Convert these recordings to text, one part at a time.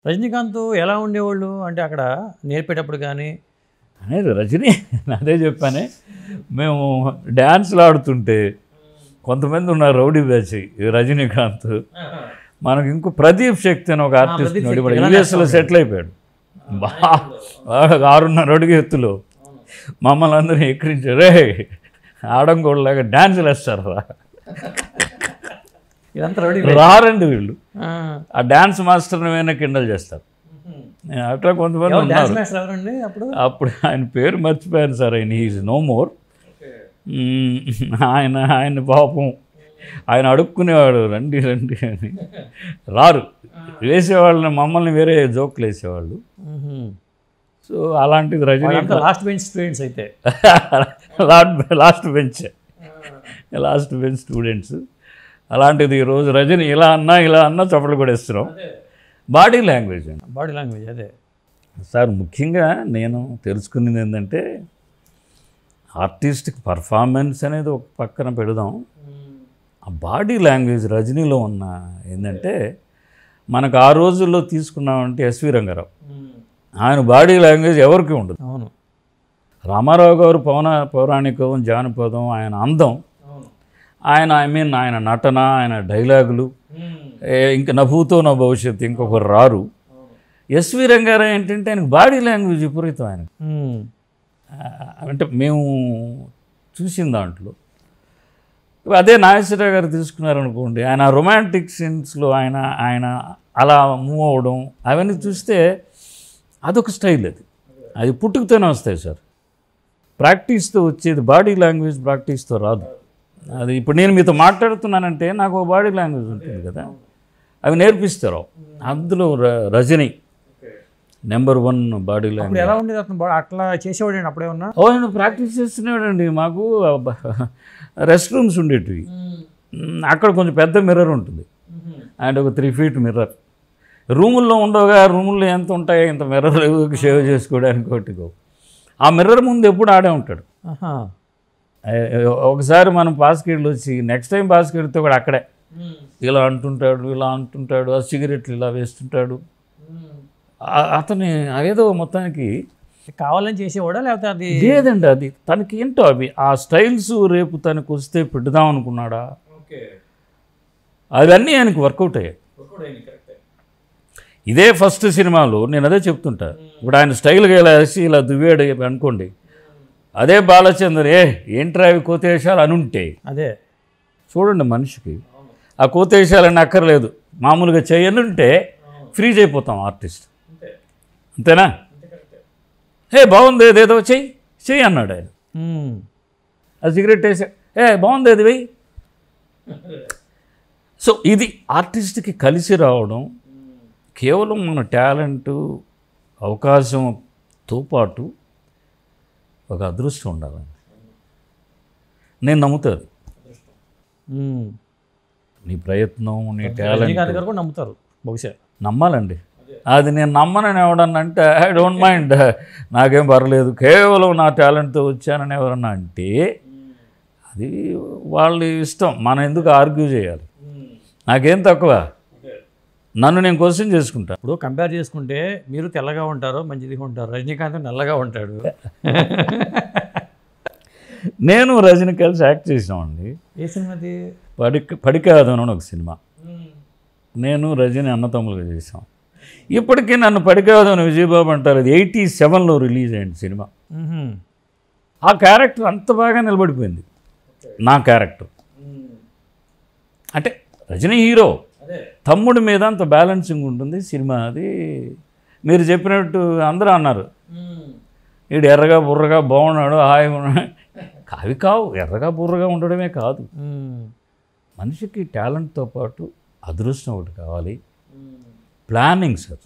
రజనీకాంత్ ఎలా ఉండేవాళ్ళు అంటే అక్కడ నేర్పేటప్పుడు కానీ అనేది రజనీ అదే చెప్పానే మేము డ్యాన్స్లు ఆడుతుంటే కొంతమంది ఉన్నారు రౌడీ బ్యాచ్ ఈ రజనీకాంత్ మనకి ఇంకో ప్రదీప్ శక్తి అని ఒక ఆర్టిస్ట్ ప్రదీప్ ఉన్నాడు శక్తి, ఇప్పుడు యూఎస్లో సెటిల్ అయిపోయాడు బా వాడు ఆరున్నర అడుగు ఎత్తులో మమ్మల్ని అందరూ ఎక్కిరించారు రే ఆడంగోళ్ళలాగా డ్యాన్సులు వేస్తారు రా ఇదంతా రౌడీ రారండి వీళ్ళు ఆ డ్యాన్స్ మాస్టర్ని వేరే కిండల్ చేస్తారు నేను అట్లా కొంతమంది డాన్స్ ఉన్నారు మాస్టర్ ఎవరండి అప్పుడు అప్పుడు ఆయన పేరు మర్చిపోయాను సార్ ఆయన ఈజ్ నో మోర్ ఆయన ఆయన పాపం ఆయన అడుక్కునేవాడు రండి రండి అని రారు వేసేవాళ్ళని మమ్మల్ని వేరే జోకులు వేసేవాళ్ళు సో అలాంటిది రజనీ వాళ్ళంతా లాస్ట్ బెంచ్ స్టూడెంట్స్ అయితే last last bench last bench students అలాంటిది ఈరోజు రజని ఇలా అన్నా ఇలా అన్నా చప్పట్లు కూడా ఇస్తున్నాం బాడీ లాంగ్వేజ్ అండి బాడీ లాంగ్వేజ్ అదే సార్ ముఖ్యంగా నేను తెలుసుకునేది ఏంటంటే ఆర్టిస్ట్కి పర్ఫార్మెన్స్ అనేది ఒక పక్కన పెడదాం ఆ బాడీ లాంగ్వేజ్ రజనీలో ఉన్న ఏంటంటే మనకు ఆ రోజుల్లో తీసుకున్నామంటే ఎస్వి రంగారావు ఆయన బాడీ లాంగ్వేజ్ ఎవరికి ఉండదు అవును రామారావు గారు పౌన పౌరాణికం జానపదం ఆయన అందం ఆయన ఐ మీన్ ఆయన నటన ఆయన డైలాగులు ఏ, ఇంకా నవ్వుతో నా భవిష్యత్తు ఇంకొకరు రారు ఎస్వి రంగారావు ఏంటంటే ఆయనకు బాడీ లాంగ్వేజ్ విపరీతం ఆయన మ్మ్. అంటే మేము చూసిన దాంట్లో అదే నాగేశ్వరరావు గారు తీసుకున్నారనుకోండి ఆయన రొమాంటిక్ సీన్స్లో ఆయన ఆయన అలా మూవ్ అవ్వడం అవన్నీ చూస్తే అదొక స్టైల్ అది అది పుట్టుకతోనే వస్తాయి సార్ ప్రాక్టీస్తో వచ్చేది బాడీ లాంగ్వేజ్ ప్రాక్టీస్తో రాదు అది ఇప్పుడు నేను మీతో మాట్లాడుతున్నానంటే నాకు ఒక బాడీ లాంగ్వేజ్ ఉంటుంది కదా అవి నేర్పిస్తారు అందులో ర- Rajini number one body language ఇప్పుడు ఎలా ఉండేది అతను బాడీ అట్లా చేసేవాడు అప్పుడే ఉన్నా ఓ ఆయన ప్రాక్టీస్ చేస్తున్నాడండి మాకు రెస్ట్ రూమ్స్ ఉండేటివి మ్, అక్కడ కొంచెం పెద్ద మిర్రర్ ఉంటుంది అండ్ ఒక త్రీ ఫీట్ మిర్రర్ రూముల్లో ఉండవుగా రూముల్లో ఎంత ఉంటాయో ఇంత మిర్రర్ షేవ్ చేసుకోవడానికి ఒకటిగో ఆ మిర్రర్ ముందు ఎప్పుడు ఆడే ఉంటాడు ఆహా. ఏ- ఏ- ఒకసారి మనం బాస్కెట్లు వచ్చి నెక్స్ట్ టైం బాస్కెట్తో కూడా అక్కడే ఇలా అంటుంటాడు ఇలా అంటుంటాడు ఆ సిగరెట్లు ఇలా వేస్తుంటాడు ఆ- అతని అదేదో మొత్తానికి కావాలని చేసేవాడా లేకపోతే అది లేదండి అది తనకి ఏంటో అవి ఆ స్టైల్స్ రేపు తనకు వస్తే పెడదాం అనుకున్నాడా అవన్నీ ఆయనకు వర్కౌట్ అయ్యాయి ఇదే ఫస్ట్ సినిమాలో నేను అదే చెప్తుంటా ఇప్పుడు ఆయన స్టైల్గా ఇలా వేసి ఇలా దువ్వాడు అనుకోండి అదే బాలచంద్ర ఏ ఏంట్రా అవి కోతేశాలు అనుంటే అదే చూడండి మనిషికి ఆ కోతేశాలని అక్కర్లేదు మామూలుగా చేయనుంటే ఫ్రీజ్ అయిపోతాం ఆర్టిస్ట్ అంతేనా ఏ బాగుంది ఏదేదో చెయ్యి చెయ్యి అన్నాడు ఆయన మ్మ్. ఆ సిగరెట్ వేసా ఏ బాగుంది అది వెయ్యి సో ఇది ఆర్టిస్ట్కి కలిసి రావడం కేవలం మన టాలెంటు అవకాశంతో పాటు ఒక అదృష్టం ఉండాలండి నేను నమ్ముతుంది మ్మ్. నీ ప్రయత్నం నీ టాలెంట్ రజనీకాంత్ గారు కూడా నమ్ముతారు బహుశా నమ్మాలండి అది నేను నమ్మనని ఎవడన్నా అంటే ఐ డోంట్ మైండ్ నాకేం పర్లేదు కేవలం నా టాలెంట్తో వచ్చానని ఎవరన్నా అంటే అది వాళ్ళ ఇష్టం మనం ఎందుకు ఆర్గ్యూ చేయాలి నాకేం తక్కువ నన్ను నేను క్వశ్చన్ చేసుకుంటా ఇప్పుడు కంపేర్ చేసుకుంటే మీరు తెల్లగా ఉంటారు మంచిదిగా ఉంటారు రజనీకాంత్ నల్లగా ఉంటాడు నేను రజని కలిసి యాక్ట్ చేసినామండి ఏ సినిమాది పడిక పడికాదను అని ఒక సినిమా నేను రజని అన్నతమ్ములుగా చేసాం ఇప్పటికీ నన్ను పడికాదను విజయబాబు అంటారు అది ఎయిటీ సెవెన్లో రిలీజ్ అయింది సినిమా మ్మ్. ఆ క్యారెక్టర్ అంత బాగా నిలబడిపోయింది నా క్యారెక్టర్ అంటే రజనీ హీరో తమ్ముడి మీద అంత బ్యాలెన్సింగ్ ఉంటుంది సినిమా అది మీరు చెప్పినట్టు అందరూ అన్నారు వీడు ఎర్రగా బుర్రగా బాగున్నాడు హాయిగా ఉన్నాడు అవి కావు ఎర్రగా బుర్రగా ఉండడమే కాదు మ్మ్. మనిషికి టాలెంట్తో పాటు అదృష్టం ఒకటి కావాలి ప్లానింగ్ సార్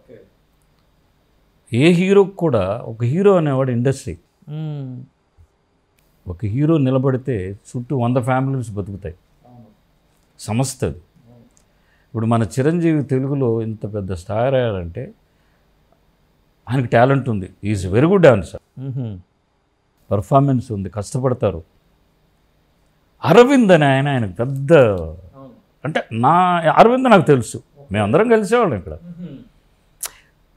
ఏ హీరోకి కూడా ఒక హీరో అనేవాడు ఇండస్ట్రీ మ్మ్. ఒక హీరో నిలబడితే చుట్టూ వంద ఫ్యామిలీస్ బతుకుతాయి సంస్థ అది ఇప్పుడు మన చిరంజీవి తెలుగులో ఇంత పెద్ద స్టార్ అయ్యారంటే ఆయనకి టాలెంట్ ఉంది is very good dancer hmm. Performance ఉంది కష్టపడతారు అరవింద్ అని ఆయన ఆయన పెద్ద అంటే నా అరవింద్ నాకు తెలుసు మేమందరం కలిసేవాళ్ళం ఇక్కడ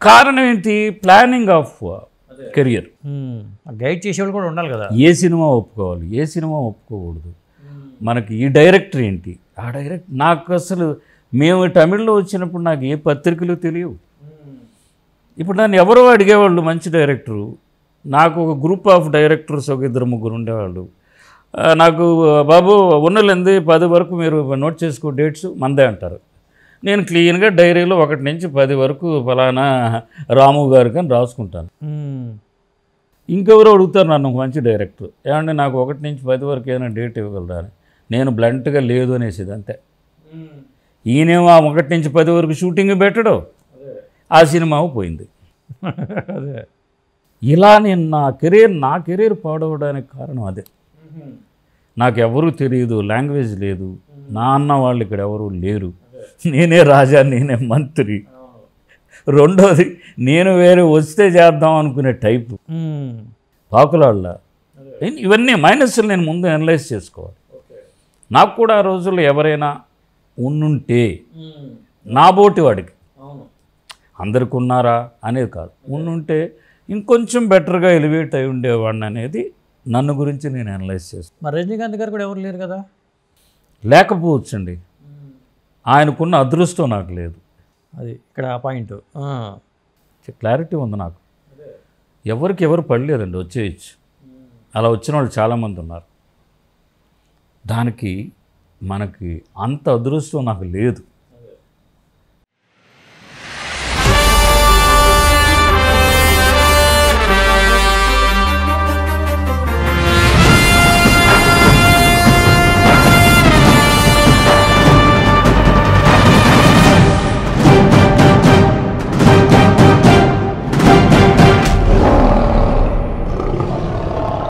కారణం ఏంటి ప్లానింగ్ ఆఫ్ కెరియర్ గైడ్ చేసేవాళ్ళు కూడా ఉండాలి కదా ఏ సినిమా ఒప్పుకోవాలి ఏ సినిమా ఒప్పుకోకూడదు మనకి ఈ డైరెక్టర్ ఏంటి ఆ డైరెక్ట్ నాకు అసలు మేము తమిళ్లో వచ్చినప్పుడు నాకు ఏ పత్రికలు తెలియవు ఇప్పుడు నన్ను ఎవరో అడిగేవాళ్ళు మంచి డైరెక్టరు నాకు ఒక గ్రూప్ ఆఫ్ డైరెక్టర్స్ ఒక ఇద్దరు ముగ్గురు ఉండేవాళ్ళు ఆ, నాకు బాబు ఉన్నలేంది పది వరకు మీరు నోట్ చేసుకో డేట్స్ మందే అంటారు నేను క్లీన్గా డైరీలో ఒకటి నుంచి పది వరకు ఫలానా రాము గారికి అని రాసుకుంటాను మ్మ్. ఇంకెవరో అడుగుతారు నన్ను ఒక మంచి డైరెక్టర్ ఏమంటే నాకు ఒకటి నుంచి పది వరకు ఏమైనా డేట్ ఇవ్వగలరా అని నేను బ్లంట్గా లేదు అనేసి అంతే ఈయనేమో ఆ ఒకటి నుంచి పది వరకు షూటింగ్ పెట్టడు ఆ సినిమా పోయింది అదే ఇలా నేను నా కెరీర్ నా కెరీర్ పాడవడానికి కారణం అదే నాకు ఎవరూ తెలియదు లాంగ్వేజ్ లేదు నా అన్న వాళ్ళు ఇక్కడ ఎవరు లేరు నేనే రాజా నేనే మంత్రి రెండోది నేను వేరే వస్తే చేద్దాం అనుకునే టైపు మ్మ్. పాకులాళ్ళ ఇవన్నీ మైనస్లు నేను ముందు అనలైజ్ చేసుకోవాలి నాకు కూడా ఆ రోజుల్లో ఎవరైనా ఉండుంటే నా బోటి వాడికి అందరికి ఉన్నారా అనేది కాదు ఉండుంటే ఇంకొంచెం బెటర్గా ఎలివేట్ అయి ఉండేవాడిని అనేది నన్ను గురించి నేను అనలైజ్ చేస్తాను మరి రజనీకాంత్ గారు కూడా ఎవరు లేరు కదా లేకపోవచ్చండి ఆయనకున్న అదృష్టం నాకు లేదు అది ఇక్కడ ఆ పాయింట్ క్లారిటీ ఉంది నాకు ఎవరికి ఎవరు పడలేదండి వచ్చేయచ్చు అలా వచ్చిన వాళ్ళు చాలామంది ఉన్నారు దానికి మనకి అంత అదృష్టం నాకు లేదు